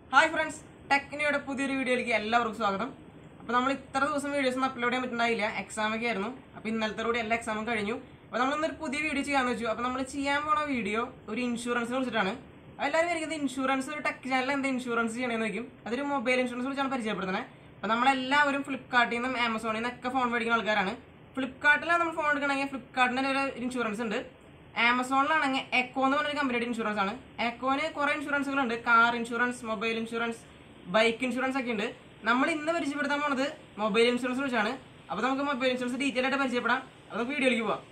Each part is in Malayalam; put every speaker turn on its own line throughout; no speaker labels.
ഹായ് ഫ്രണ്ട്സ് ടെക്നിയുടെ പുതിയൊരു വീഡിയോയിലേക്ക് എല്ലാവർക്കും സ്വാഗതം അപ്പോൾ നമ്മൾ ഇത്ര ദിവസം വീഡിയോസ് ഒന്നും അപ്ലോഡ് ചെയ്യാൻ പറ്റുണ്ടായില്ല എക്സാം ഒക്കെ ആയിരുന്നു അപ്പോൾ ഇന്നലത്തെ കൂടി എല്ലാ എക്സാമും കഴിഞ്ഞു അപ്പോൾ നമ്മൾ ഇന്നൊരു പുതിയ വീഡിയോ ചെയ്യാന്ന് വെച്ചു അപ്പോൾ നമ്മൾ ചെയ്യാൻ പോണ വീഡിയോ ഒരു ഇൻഷുറൻസിനെ കുറിച്ചിട്ടാണ് എല്ലാവരും വിചാരിക്കുന്നത് ഇൻഷുറൻസ് ഒരു ടെക് ചാനൽ എന്താ ഇൻഷുറൻസ് ചെയ്യണമെന്ന് നോക്കും അതൊരു മൊബൈൽ ഇൻഷുറൻസ് കുറിച്ചാണ് പരിചയപ്പെടുത്തുന്നത് അപ്പോൾ നമ്മളെല്ലാവരും ഫ്ലിപ്കാർട്ടിൽ നിന്നും ആമസോണിൽ നിന്നൊക്കെ ഫോൺ മേടിക്കുന്ന ആൾക്കാരാണ് ഫ്ലിപ്കാർട്ടിലാണ് നമ്മൾ ഫോൺ എടുക്കണമെങ്കിൽ ഫ്ലിപ്കാർട്ടിൻ്റെ ഒരു ഇൻഷുറൻസ് ഉണ്ട് ആമസോണിലാണെങ്കിൽ എക്കോ എന്ന് പറഞ്ഞൊരു കമ്പനിയുടെ ഇൻഷുറൻസ് ആണ് എക്കോന് കുറെ ഇൻഷുറൻസുകളുണ്ട് car insurance mobile insurance bike insurance ഒക്കെ ഉണ്ട് നമ്മൾ ഇന്ന് പരിചയപ്പെടുത്താൻ പോണത് മൊബൈൽ ഇൻഷുറൻസ് കുറിച്ചാണ് അപ്പോൾ നമുക്ക് മൊബൈൽ ഇൻഷുറൻസ് ഡീറ്റെയിൽ ആയിട്ട് പരിചയപ്പെടാം അപ്പോൾ നമുക്ക് വീഡിയോയിലേക്ക് പോവാം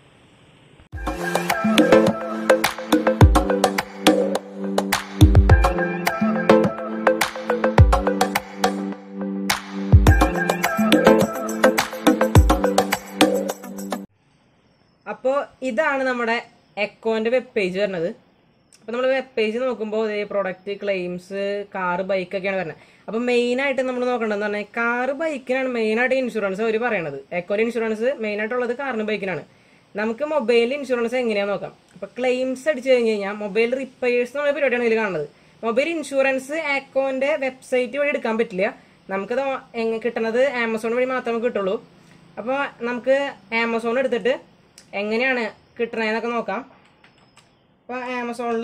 അപ്പോൾ ഇതാണ് നമ്മുടെ എക്കോന്റെ വെബ് പേജ് വരുന്നത് അപ്പോൾ നമ്മൾ വെബ് പേജ് നോക്കുമ്പോൾ ഇതേ പ്രൊഡക്റ്റ് ക്ലെയിംസ് കാറ് ബൈക്ക് ഒക്കെയാണ് വരുന്നത് അപ്പോൾ മെയിനായിട്ട് നമ്മൾ നോക്കേണ്ടതെന്ന് പറഞ്ഞാൽ കാറ് ബൈക്കിനാണ് മെയിനായിട്ട് ഇൻഷുറൻസ് അവർ പറയണത് എക്കോന്റെ ഇൻഷുറൻസ് മെയിനായിട്ടുള്ളത് കാറിനും ബൈക്കിനാണ് നമുക്ക് മൊബൈൽ ഇൻഷുറൻസ് എങ്ങനെയാണെന്ന് നോക്കാം അപ്പോൾ ക്ലെയിംസ് അടിച്ചു കഴിഞ്ഞ് കഴിഞ്ഞാൽ മൊബൈൽ റിപ്പയേഴ്സ് എന്നുള്ള പരിപാടിയാണ് ഇതിൽ കാണുന്നത് മൊബൈൽ ഇൻഷുറൻസ് എക്കോന്റെ വെബ്സൈറ്റ് വഴി എടുക്കാൻ പറ്റില്ല നമുക്കത് എങ്ങനെ കിട്ടുന്നത് ആമസോൺ വഴി മാത്രമേ കിട്ടുള്ളൂ അപ്പോൾ നമുക്ക് ആമസോൺ എടുത്തിട്ട് എങ്ങനെയാണ് കിട്ടണതെന്നൊക്കെ നോക്കാം അപ്പോൾ ആമസോണിൽ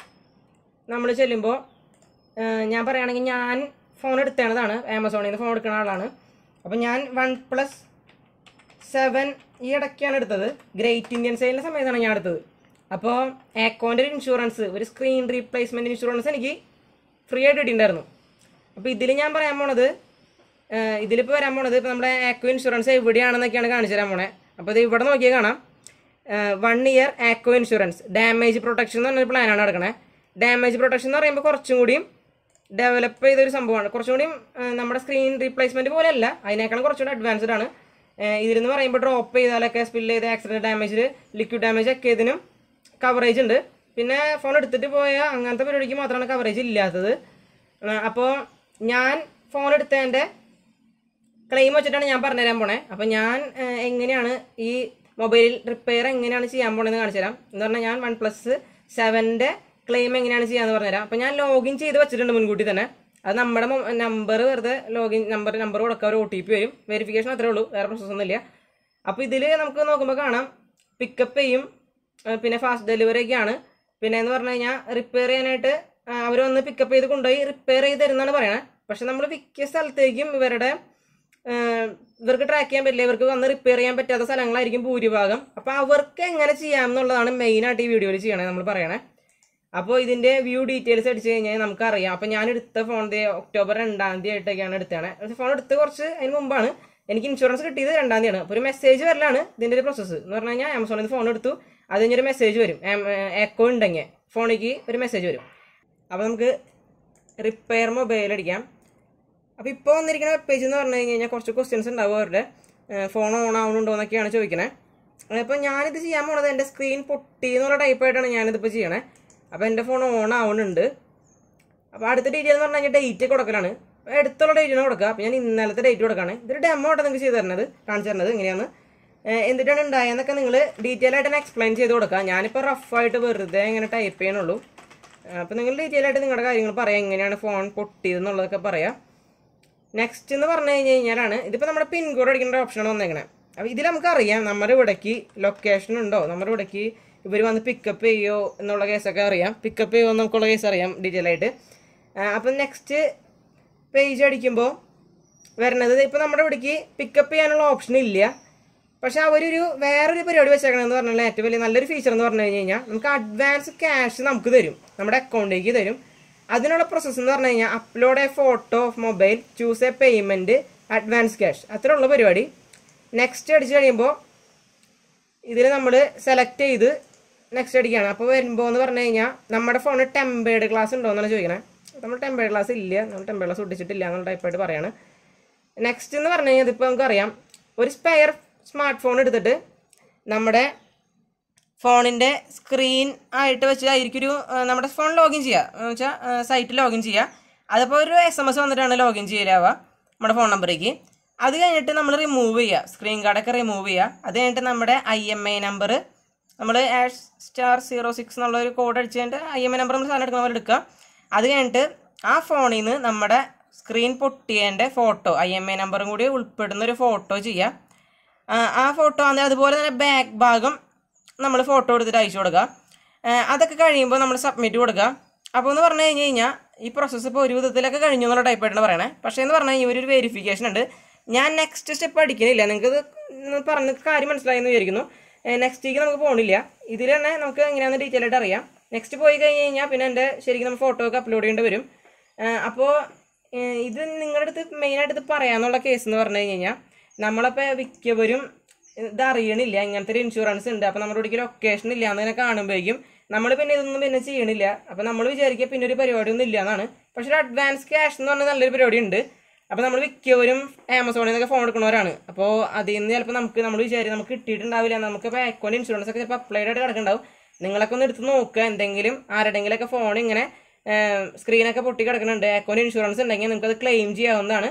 നമ്മൾ ചെല്ലുമ്പോൾ ഞാൻ പറയുകയാണെങ്കിൽ ഞാൻ ഫോൺ എടുത്തേണതാണ് ആമസോണിൽ നിന്ന് ഫോൺ എടുക്കുന്ന ആളാണ് അപ്പോൾ ഞാൻ വൺ പ്ലസ് സെവൻ ഈ ഇടയ്ക്കാണ് എടുത്തത് ഗ്രേറ്റ് ഇന്ത്യൻ സെയിലിൻ്റെ സമയത്താണ് ഞാൻ എടുത്തത് അപ്പോൾ ഏക്കോൻ്റെ ഒരു ഇൻഷുറൻസ് ഒരു സ്ക്രീൻ റീപ്ലേസ്മെൻറ്റ് ഇൻഷുറൻസ് എനിക്ക് ഫ്രീ ആയിട്ട് കിട്ടിയിട്ടുണ്ടായിരുന്നു അപ്പോൾ ഇതിൽ ഞാൻ പറയാൻ പോണത് ഇതിലിപ്പോൾ വരാൻ പോണത് ഇപ്പോൾ നമ്മുടെ ആക്കോ ഇൻഷുറൻസ് എവിടെയാണെന്നൊക്കെയാണ് കാണിച്ചു തരാൻ പോണേ അപ്പോൾ ഇത് ഇവിടെ നോക്കിയാൽ കാണാം one year Acko insurance damage protection എന്ന് പറഞ്ഞൊരു പ്ലാനാണ് നടക്കണേ ഡാമേജ് പ്രൊട്ടക്ഷൻ എന്ന് പറയുമ്പോൾ കുറച്ചും കൂടിയും ഡെവലപ്പ് ചെയ്തൊരു സംഭവമാണ് കുറച്ചും കൂടിയും നമ്മുടെ സ്ക്രീൻ റീപ്ലേസ്മെന്റ് പോലെയല്ല അതിനേക്കാളും കുറച്ചുകൂടി അഡ്വാൻസ്ഡ് ആണ് ഇതിലെന്ന് പറയുമ്പോൾ ഡ്രോപ്പ് ചെയ്താലൊക്കെ സ്പില്ല് ചെയ്ത് ആക്സിഡന്റ് ഡാമേജ് ലിക്വിഡ് ഡാമേജ് ഒക്കെ ഇതിനും കവറേജ് ഉണ്ട് പിന്നെ ഫോൺ എടുത്തിട്ട് പോയ അങ്ങനത്തെ പരിപാടിക്ക് മാത്രമാണ് കവറേജ് ഇല്ലാത്തത് അപ്പോൾ ഞാൻ ഫോൺ എടുത്തതിൻ്റെ ക്ലെയിം വെച്ചിട്ടാണ് ഞാൻ പറഞ്ഞുതരാൻ പോണേ അപ്പം ഞാൻ എങ്ങനെയാണ് ഈ മൊബൈൽ റിപ്പയർ എങ്ങനെയാണ് ചെയ്യാൻ പോണെന്ന് കാണിച്ചു തരാം എന്ന് പറഞ്ഞാൽ ഞാൻ വൺ പ്ലസ് സെവൻ്റെ ക്ലെയിം എങ്ങനെയാണ് ചെയ്യാന്ന് പറഞ്ഞുതരാം അപ്പം ഞാൻ ലോഗിൻ ചെയ്ത് വെച്ചിട്ടുണ്ട് മുൻകൂട്ടി തന്നെ അത് നമ്മുടെ നമ്പർ വെറുതെ ലോഗിൻ നമ്പർ നമ്പർ കൊടുക്കുക ഒരു ഒ ടി പി വരും വെരിഫിക്കേഷൻ അത്രേ ഉള്ളൂ വേറെ പ്രോസസ് ഒന്നുമില്ല അപ്പോൾ ഇതിൽ നമുക്ക് നോക്കുമ്പോൾ കാണാം പിക്കപ്പ് ചെയ്യും പിന്നെ ഫാസ്റ്റ് ഡെലിവറി ഒക്കെയാണ് പിന്നെ എന്ന് പറഞ്ഞു കഴിഞ്ഞാൽ റിപ്പയർ ചെയ്യാനായിട്ട് അവർ വന്ന് പിക്കപ്പ് ചെയ്ത് കൊണ്ടുപോയി റിപ്പയർ ചെയ്ത് തരുന്നതാണ് പറയണത് പക്ഷെ നമ്മൾ മിക്ക സ്ഥലത്തേക്കും ഇവരുടെ ഇവർക്ക് ട്രാക്ക് ചെയ്യാൻ പറ്റില്ല ഇവർക്ക് വന്ന് റിപ്പയർ ചെയ്യാൻ പറ്റാത്ത സ്ഥലങ്ങളായിരിക്കും ഭൂരിഭാഗം അപ്പോൾ അവർക്ക് എങ്ങനെ ചെയ്യാം എന്നുള്ളതാണ് മെയിനായിട്ട് ഈ വീഡിയോയിൽ ചെയ്യണേ നമ്മൾ പറയണേ അപ്പോൾ ഇതിൻ്റെ വ്യൂ ഡീറ്റെയിൽസ് അടിച്ചു കഴിഞ്ഞാൽ നമുക്കറിയാം അപ്പോൾ ഞാൻ എടുത്ത ഫോൺ ഒക്ടോബർ രണ്ടാം തീയതി ആയിട്ടൊക്കെയാണ് എടുത്തത് ഫോൺ എടുത്ത് കുറച്ച് അതിന് മുമ്പാണ് എനിക്ക് ഇൻഷുറൻസ് കിട്ടിയത് രണ്ടാം തീയതിയാണ് അപ്പോൾ ഒരു മെസ്സേജ് വരലാണ് ഇതിൻ്റെ ഒരു പ്രോസസ്സ് എന്ന് പറഞ്ഞു കഴിഞ്ഞാൽ ആമസോണിൽ നിന്ന് ഫോൺ എടുത്തു അത് കഴിഞ്ഞൊരു മെസ്സേജ് വരും എക്കോ ഉണ്ടെങ്കിൽ ഫോണിലേക്ക് ഒരു മെസ്സേജ് വരും അപ്പോൾ നമുക്ക് റിപ്പയർ മൊബൈൽ അടിക്കാം അപ്പോൾ ഇപ്പോൾ വന്നിരിക്കുന്ന വെബ് പേജ് എന്ന് പറഞ്ഞു കഴിഞ്ഞാൽ കുറച്ച് ക്വസ്റ്റ്യൻസ് ഉണ്ടാവും അവരുടെ ഫോൺ ഓൺ ആവുന്നുണ്ടോ എന്നൊക്കെയാണ് ചോദിക്കണേ അപ്പോൾ ഞാനിത് ചെയ്യാൻ പോണത് എൻ്റെ സ്ക്രീൻ പൊട്ടി എന്നുള്ള ടൈപ്പായിട്ടാണ് ഞാനിതിപ്പോൾ ചെയ്യണേ അപ്പോൾ എൻ്റെ ഫോൺ ഓൺ ആവുന്നുണ്ട് അപ്പോൾ അടുത്ത ഡേറ്റ് എന്ന് പറഞ്ഞു കഴിഞ്ഞാൽ ഡേറ്റ് കൊടുക്കലാണ് അടുത്തുള്ള ഡേറ്റിന് കൊടുക്കുക അപ്പോൾ ഞാൻ ഇന്നലത്തെ ഡേറ്റ് കൊടുക്കുകയാണ് ഇതൊരു ഡെമോ ആയിട്ട് നിങ്ങൾക്ക് ചെയ്ത് തരുന്നത് കാണിച്ചു തരുന്നത് എങ്ങനെയാണ് എന്തിട്ടാണ് ഉണ്ടായെന്നൊക്കെ നിങ്ങൾ ഡീറ്റെയിൽ ആയിട്ട് തന്നെ എക്സ്പ്ലെയിൻ ചെയ്ത് കൊടുക്കുക ഞാനിപ്പോൾ റഫായിട്ട് വെറുതെ ഇങ്ങനെ ടൈപ്പ് ചെയ്യണുള്ളൂ അപ്പോൾ നിങ്ങൾ ഡീറ്റെയിൽ ആയിട്ട് നിങ്ങളുടെ കാര്യങ്ങൾ പറയാം എങ്ങനെയാണ് ഫോൺ പൊട്ടിയതെന്നുള്ളതൊക്കെ പറയാം നെക്സ്റ്റ് എന്ന് പറഞ്ഞു കഴിഞ്ഞ് കഴിഞ്ഞാലാണ് ഇതിപ്പോൾ നമ്മുടെ പിൻകോഡ് അടിക്കേണ്ട ഓപ്ഷനാണ് വന്നേക്കണേ അപ്പോൾ ഇതിൽ നമുക്കറിയാം നമ്മുടെ ഇവിടേക്ക് ലൊക്കേഷൻ ഉണ്ടോ നമ്മുടെ ഇവിടേക്ക് ഇവർ വന്ന് പിക്കപ്പ് ചെയ്യോ എന്നുള്ള കേസൊക്കെ അറിയാം പിക്കപ്പ് ചെയ്യുമോ നമുക്കുള്ള കേസ് അറിയാം ഡീറ്റെയിൽ ആയിട്ട് അപ്പം നെക്സ്റ്റ് പേജ് അടിക്കുമ്പോൾ വരണത് ഇപ്പോൾ നമ്മുടെ ഇവിടേക്ക് പിക്കപ്പ് ചെയ്യാനുള്ള ഓപ്ഷൻ ഇല്ല പക്ഷെ അവരൊരു വേറൊരു പരിപാടി വെച്ചേക്കണമെന്ന് പറഞ്ഞാൽ ഏറ്റവും വലിയ നല്ലൊരു ഫീച്ചർ എന്ന് പറഞ്ഞു കഴിഞ്ഞാൽ നമുക്ക് അഡ്വാൻസ് ക്യാഷ് നമുക്ക് തരും നമ്മുടെ അക്കൗണ്ടിലേക്ക് തരും അതിനുള്ള പ്രോസസ്സ് എന്ന് പറഞ്ഞു കഴിഞ്ഞാൽ upload a photo of mobile choose a payment advance cash അത്രയുള്ള പരിപാടി നെക്സ്റ്റ് അടിച്ച് കഴിയുമ്പോൾ ഇതിൽ നമ്മൾ സെലക്ട് ചെയ്ത് നെക്സ്റ്റ് അടിക്കുകയാണ് അപ്പോൾ വരുമ്പോൾ എന്ന് പറഞ്ഞു കഴിഞ്ഞാൽ നമ്മുടെ ഫോണിൽ ടെമ്പേർഡ് ക്ലാസ് ഉണ്ടോ എന്നാണ് ചോദിക്കണത് നമ്മൾ ടെമ്പേർഡ് ക്ലാസ് ഇല്ല നമ്മൾ ടെമ്പേർഡ് ക്ലാസ് ഒട്ടിച്ചിട്ടില്ല എന്നുള്ള ടൈപ്പായിട്ട് പറയാണ് നെക്സ്റ്റ് എന്ന് പറഞ്ഞു കഴിഞ്ഞാൽ ഇതിപ്പോൾ നമുക്കറിയാം ഒരു സ്പെയർ സ്മാർട്ട് ഫോൺ എടുത്തിട്ട് നമ്മുടെ ഫോണിൻ്റെ സ്ക്രീൻ ആയിട്ട് വെച്ചായിരിക്കും ഒരു നമ്മുടെ ഫോൺ ലോഗിൻ ചെയ്യുക എന്ന് വെച്ചാൽ സൈറ്റ് ലോഗിൻ ചെയ്യുക അതിപ്പോൾ ഒരു എസ് എം എസ് വന്നിട്ടാണ് ലോഗിൻ ചെയ്യലാവുക നമ്മുടെ ഫോൺ നമ്പറേക്ക് അത് കഴിഞ്ഞിട്ട് നമ്മൾ റിമൂവ് ചെയ്യുക സ്ക്രീൻ കാർഡൊക്കെ റിമൂവ് ചെയ്യുക അത് കഴിഞ്ഞിട്ട് നമ്മുടെ ഐ എം ഐ നമ്പർ നമ്മൾ സ്റ്റാർ സീറോ സിക്സ് എന്നുള്ള ഒരു കോഡ് അടിച്ച് കഴിഞ്ഞിട്ട് ഐ എം ഐ നമ്പർ നമ്മൾ സാധനം എടുക്കുന്ന പോലെ എടുക്കുക അത് കഴിഞ്ഞിട്ട് ആ ഫോണിൽ നിന്ന് നമ്മുടെ സ്ക്രീൻ പൊട്ടിയതിൻ്റെ ഫോട്ടോ ഐ എം ഐ നമ്പറും കൂടി ഉൾപ്പെടുന്ന ഒരു ഫോട്ടോ ചെയ്യാം ആ, ആ ഫോട്ടോ അത് അതുപോലെ തന്നെ ബാക്ക് ഭാഗം നമ്മൾ ഫോട്ടോ എടുത്തിട്ട് അയച്ചു കൊടുക്കുക ആ, അതൊക്കെ കഴിയുമ്പോൾ നമ്മൾ സബ്മിറ്റ് കൊടുക്കുക അപ്പോൾ എന്ന് പറഞ്ഞു കഴിഞ്ഞ് കഴിഞ്ഞാൽ ഈ പ്രോസസ്സ് ഇപ്പോൾ ഒരു വിധത്തിലൊക്കെ കഴിഞ്ഞു എന്നുള്ള ടൈപ്പായിട്ടാണ് പറയണേ പക്ഷേ എന്ന് പറഞ്ഞു കഴിഞ്ഞാൽ ഒരു വെരിഫിക്കേഷൻ ഉണ്ട് ഞാൻ നെക്സ്റ്റ് സ്റ്റെപ്പ് അടിക്കുന്നില്ല നിങ്ങൾക്ക് ഇത് പറഞ്ഞ കാര്യം മനസ്സിലായെന്ന് വിചാരിക്കുന്നു നെക്സ്റ്റിലേക്ക് നമുക്ക് പോകണില്ല ഇതിൽ തന്നെ നമുക്ക് എങ്ങനെയാണെന്ന് ഡീറ്റെയിൽ ആയിട്ട് അറിയാം നെക്സ്റ്റ് പോയി കഴിഞ്ഞ് കഴിഞ്ഞാൽ പിന്നെ എൻ്റെ ശരിക്കും നമ്മൾ ഫോട്ടോ ഒക്കെ അപ്ലോഡ് ചെയ്യേണ്ടി വരും അപ്പോൾ ഇത് നിങ്ങളുടെ അടുത്ത് മെയിനായിട്ട് ഇത് പറയാനുള്ള കേസ് എന്ന് പറഞ്ഞു കഴിഞ്ഞ് കഴിഞ്ഞാൽ നമ്മളപ്പോൾ മിക്കവരും ഇത് അറിയണില്ല ഇങ്ങനത്തെ ഒരു ഇൻഷുറൻസ് ഉണ്ട് അപ്പോൾ നമ്മുടെ ഒരിക്കലും ലൊക്കേഷൻ ഇല്ല എന്നിങ്ങനെ കാണുമ്പോഴേക്കും നമ്മൾ പിന്നെ ഇതൊന്നും പിന്നെ ചെയ്യണില്ല അപ്പോൾ നമ്മൾ വിചാരിക്കുക പിന്നെ ഒരു പരിപാടി ഒന്നും ഇല്ല എന്നാണ് പക്ഷേ ഒരു അഡ്വാൻസ് ക്യാഷ് എന്ന് പറഞ്ഞ നല്ലൊരു പരിപാടി ഉണ്ട് അപ്പോൾ നമ്മൾ മിക്കവരും ആമസോണിൽ നിന്നൊക്കെ ഫോൺ എടുക്കുന്നവരാണ് അപ്പോൾ അതിൽ നിന്ന് ചിലപ്പോൾ നമുക്ക് നമ്മൾ വിചാരിക്കും നമുക്ക് കിട്ടിയിട്ടുണ്ടാവില്ല നമുക്ക് ഇപ്പോൾ അക്കൗണ്ട് ഇൻഷുറൻസ് ഒക്കെ ചിലപ്പോൾ അപ്ലൈഡ് ആയിട്ട് കിടക്കുന്നുണ്ടാവും നിങ്ങളൊക്കെ ഒന്ന് എടുത്ത് നോക്കുക എന്തെങ്കിലും ആരുടെങ്കിലൊക്കെ ഫോൺ ഇങ്ങനെ സ്ക്രീനൊക്കെ പൊട്ടി കിടക്കുന്നുണ്ട് അക്കൗണ്ട് ഇൻഷുറൻസ് ഉണ്ടെങ്കിൽ നിങ്ങൾക്ക് അത് ക്ലെയിം ചെയ്യാവുന്നതാണ്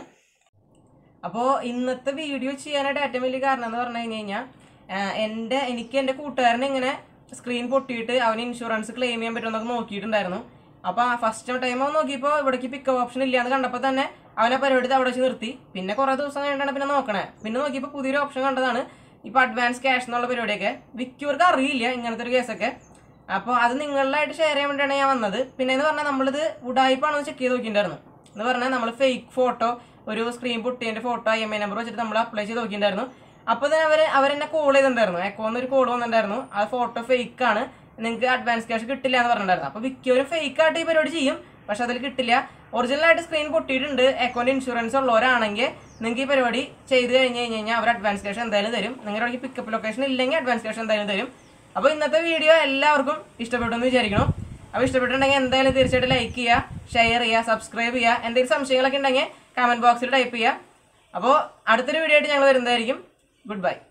അപ്പോൾ ഇന്നത്തെ വീഡിയോ ചെയ്യാനായിട്ട് ഏറ്റവും വലിയ കാരണം എന്ന് പറഞ്ഞു കഴിഞ്ഞ് കഴിഞ്ഞാൽ എൻ്റെ എനിക്ക് എൻ്റെ കൂട്ടുകാരൻ ഇങ്ങനെ സ്ക്രീൻ പൊട്ടിയിട്ട് അവന് ഇൻഷുറൻസ് ക്ലെയിം ചെയ്യാൻ പറ്റുമെന്നൊക്കെ നോക്കിയിട്ടുണ്ടായിരുന്നു അപ്പോൾ ഫസ്റ്റ് ടൈം അവൻ നോക്കിയപ്പോൾ ഇവിടേക്ക് പിക്കപ്പ് ഓപ്ഷൻ ഇല്ല എന്ന് കണ്ടപ്പോൾ തന്നെ അവനെ പരിപാടി അവിടെ വെച്ച് നിർത്തി പിന്നെ കുറേ ദിവസം കഴിഞ്ഞിട്ടാണ് പിന്നെ നോക്കണേ പിന്നെ നോക്കിയപ്പോൾ പുതിയൊരു ഓപ്ഷൻ കണ്ടതാണ് ഇപ്പോൾ അഡ്വാൻസ് ക്യാഷ് എന്നുള്ള പരിപാടിയൊക്കെ മിക്കവർക്ക് അറിയില്ല ഇങ്ങനത്തെ ഒരു കേസൊക്കെ അപ്പോൾ അത് നിങ്ങളിലായിട്ട് ഷെയർ ചെയ്യാൻ വേണ്ടിയാണ് ഞാൻ വന്നത് പിന്നെ എന്ന് പറഞ്ഞാൽ നമ്മളിത് ഉടായ്പാണെന്ന് ചെക്ക് ചെയ്ത് നോക്കിയിട്ടുണ്ടായിരുന്നു എന്ന് പറഞ്ഞാൽ നമ്മൾ ഫേക്ക് ഫോട്ടോ ഒരു സ്ക്രീൻ പൊട്ടിയതിന്റെ photo I M I number വെച്ചിട്ട് നമ്മൾ അപ്ലൈ ചെയ്ത് നോക്കിയിട്ടുണ്ടായിരുന്നു അപ്പോൾ തന്നെ അവർ അവരെന്നെ കോൾ ചെയ്തിട്ടുണ്ടായിരുന്നു എക്കോന്ന് ഒരു കോൾ വന്നിട്ടുണ്ടായിരുന്നു ആ ഫോട്ടോ ഫേക്ക് ആണ് നിങ്ങൾക്ക് അഡ്വാൻസ് ക്യാഷ് കിട്ടില്ല എന്ന് പറഞ്ഞിട്ടുണ്ടായിരുന്നു അപ്പോൾ മിക്കവരും ഫേക്ക് ആയിട്ട് ഈ പരിപാടി ചെയ്യും പക്ഷെ അതിൽ കിട്ടില്ല ഒറിജിനൽ ആയിട്ട് സ്ക്രീൻ പൊട്ടിയിട്ടുണ്ട് അക്കൗണ്ട് ഇൻഷുറൻസ് ഉള്ളവരാണെങ്കിൽ നിങ്ങൾക്ക് ഈ പരിപാടി ചെയ്ത് കഴിഞ്ഞ് കഴിഞ്ഞ് കഴിഞ്ഞാൽ അവർ അഡ്വാൻസ് ക്യാഷ് എന്തായാലും തരും നിങ്ങളുടെ പിക്കപ്പ് ലൊക്കേഷൻ ഇല്ലെങ്കിൽ അഡ്വാൻസ് ക്യാഷ് എന്തായാലും തരും അപ്പോൾ ഇന്നത്തെ വീഡിയോ എല്ലാവർക്കും ഇഷ്ടപ്പെട്ടു എന്ന് വിചാരിക്കണം അപ്പോൾ ഇഷ്ടപ്പെട്ടിട്ടുണ്ടെങ്കിൽ എന്തായാലും തീർച്ചയായിട്ടും ലൈക്ക് ചെയ്യുക ഷെയർ ചെയ്യുക സബ്സ്ക്രൈബ് ചെയ്യുക എന്തെങ്കിലും സംശയങ്ങളൊക്കെ ഉണ്ടെങ്കിൽ കമന്റ് ബോക്സിൽ ടൈപ്പ് ചെയ്യുക അപ്പോൾ അടുത്തൊരു വീഡിയോ ആയിട്ട് ഞങ്ങൾ വരുന്നതായിരിക്കും ഗുഡ് ബൈ